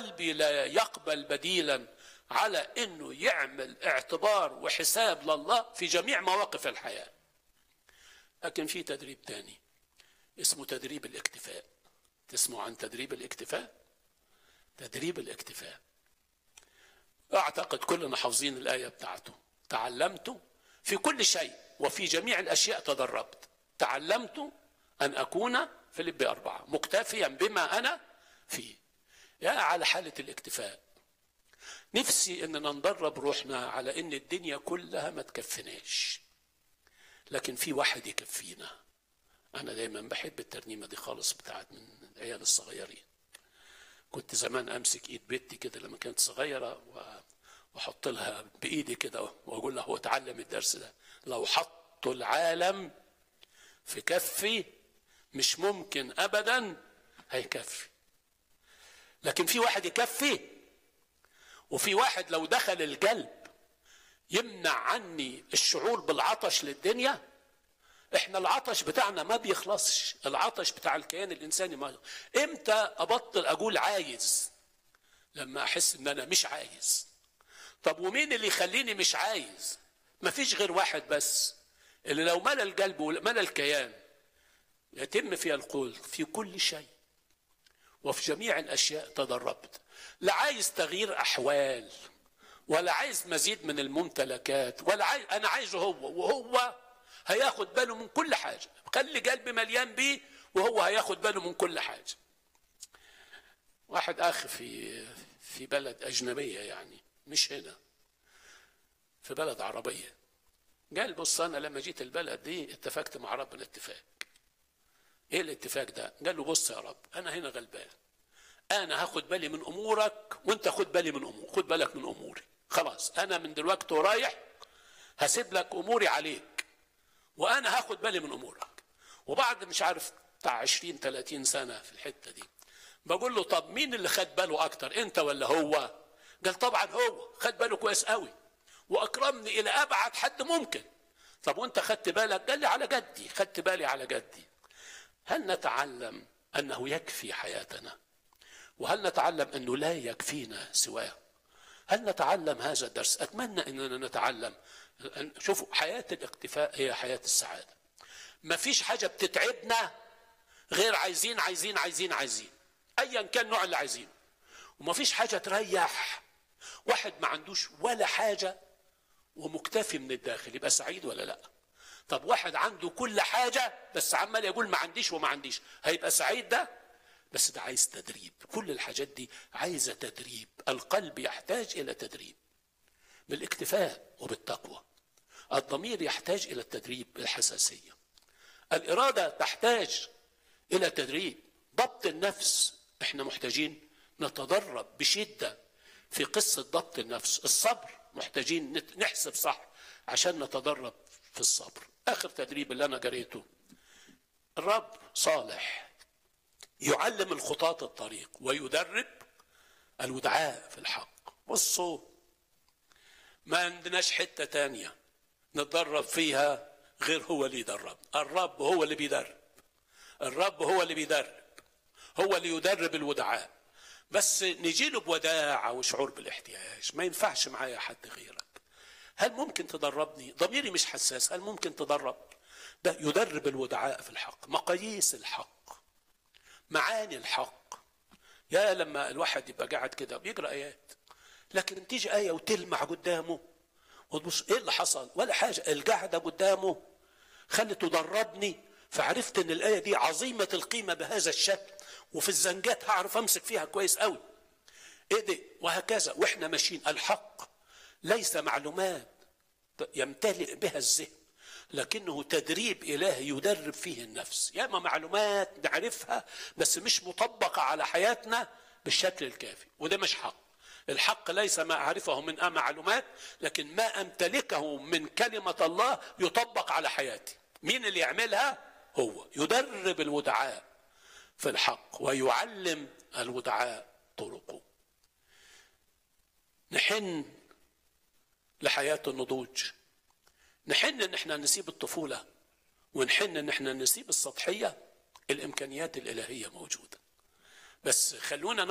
قلبي لا يقبل بديلا على انه يعمل اعتبار وحساب لله في جميع مواقف الحياه لكن في تدريب تاني اسمه تدريب الاكتفاء تسمعوا عن تدريب الاكتفاء تدريب الاكتفاء اعتقد كلنا حافظين الايه بتاعته تعلمت في كل شيء وفي جميع الاشياء تدربت تعلمت ان اكون فيليب أربعة مكتفيا بما أنا فيه يا على حالة الاكتفاء نفسي اننا ندرب روحنا على ان الدنيا كلها ما تكفناش لكن في واحد يكفينا انا دايما بحب الترنيمه دي خالص بتاعت من العيال الصغيرين كنت زمان امسك ايد بنتي كده لما كانت صغيره واحط لها بايدي كده واقول لها هو اتعلم الدرس ده لو حطوا العالم في كفي مش ممكن ابدا هيكفي لكن في واحد يكفي وفي واحد لو دخل القلب يمنع عني الشعور بالعطش للدنيا احنا العطش بتاعنا ما بيخلصش العطش بتاع الكيان الانساني ما امتى ابطل اقول عايز لما احس ان انا مش عايز طب ومين اللي يخليني مش عايز مفيش غير واحد بس اللي لو ملى القلب وملى الكيان يتم فيها القول في كل شيء وفي جميع الاشياء تدربت لا عايز تغيير احوال ولا عايز مزيد من الممتلكات ولا عايز انا عايزه هو وهو هياخد باله من كل حاجه خلي قلبي مليان بيه وهو هياخد باله من كل حاجه واحد اخ في في بلد اجنبيه يعني مش هنا في بلد عربيه قال بص انا لما جيت البلد دي اتفقت مع ربنا اتفاق ايه الاتفاق ده قال له بص يا رب انا هنا غلبان انا هاخد بالي من امورك وانت خد بالي من امور خد بالك من اموري خلاص انا من دلوقتي ورايح هسيب لك اموري عليك وانا هاخد بالي من امورك وبعد مش عارف بتاع 20 30 سنه في الحته دي بقول له طب مين اللي خد باله اكتر انت ولا هو قال طبعا هو خد باله كويس قوي واكرمني الى ابعد حد ممكن طب وانت خدت بالك قال لي على جدي خدت بالي على جدي هل نتعلم انه يكفي حياتنا وهل نتعلم انه لا يكفينا سواه هل نتعلم هذا الدرس اتمنى اننا نتعلم شوفوا حياه الاقتفاء هي حياه السعاده ما فيش حاجه بتتعبنا غير عايزين عايزين عايزين عايزين ايا كان نوع اللي عايزينه وما فيش حاجه تريح واحد ما عندوش ولا حاجه ومكتفي من الداخل يبقى سعيد ولا لا طب واحد عنده كل حاجة بس عمال يقول ما عنديش وما عنديش هيبقى سعيد ده بس ده عايز تدريب كل الحاجات دي عايزة تدريب القلب يحتاج إلى تدريب بالاكتفاء وبالتقوى الضمير يحتاج إلى التدريب بالحساسية الإرادة تحتاج إلى تدريب ضبط النفس احنا محتاجين نتدرب بشدة في قصة ضبط النفس الصبر محتاجين نحسب صح عشان نتدرب في الصبر اخر تدريب اللي انا قريته الرب صالح يعلم الخطاة الطريق ويدرب الودعاء في الحق بصوا ما عندناش حتة تانية نتدرب فيها غير هو اللي يدرب الرب هو اللي بيدرب الرب هو اللي بيدرب هو اللي يدرب الودعاء بس نجي له بوداعة وشعور بالاحتياج ما ينفعش معايا حد غيرك هل ممكن تدربني ضميري مش حساس هل ممكن تدرب ده يدرب الودعاء في الحق مقاييس الحق معاني الحق يا لما الواحد يبقى قاعد كده بيقرا ايات لكن تيجي ايه وتلمع قدامه وتبص ايه اللي حصل ولا حاجه القعده قدامه خلت تدربني فعرفت ان الايه دي عظيمه القيمه بهذا الشكل وفي الزنجات هعرف امسك فيها كويس قوي ايه دي وهكذا واحنا ماشيين الحق ليس معلومات يمتلئ بها الذهن لكنه تدريب إلهي يدرب فيه النفس ياما معلومات نعرفها بس مش مطبقة على حياتنا بالشكل الكافي وده مش حق الحق ليس ما أعرفه من معلومات لكن ما أمتلكه من كلمة الله يطبق على حياتي مين اللي يعملها هو يدرب الودعاء في الحق ويعلم الودعاء طرقه نحن لحياة النضوج نحن ان احنا نسيب الطفولة ونحن ان احنا نسيب السطحية الامكانيات الالهية موجودة بس خلونا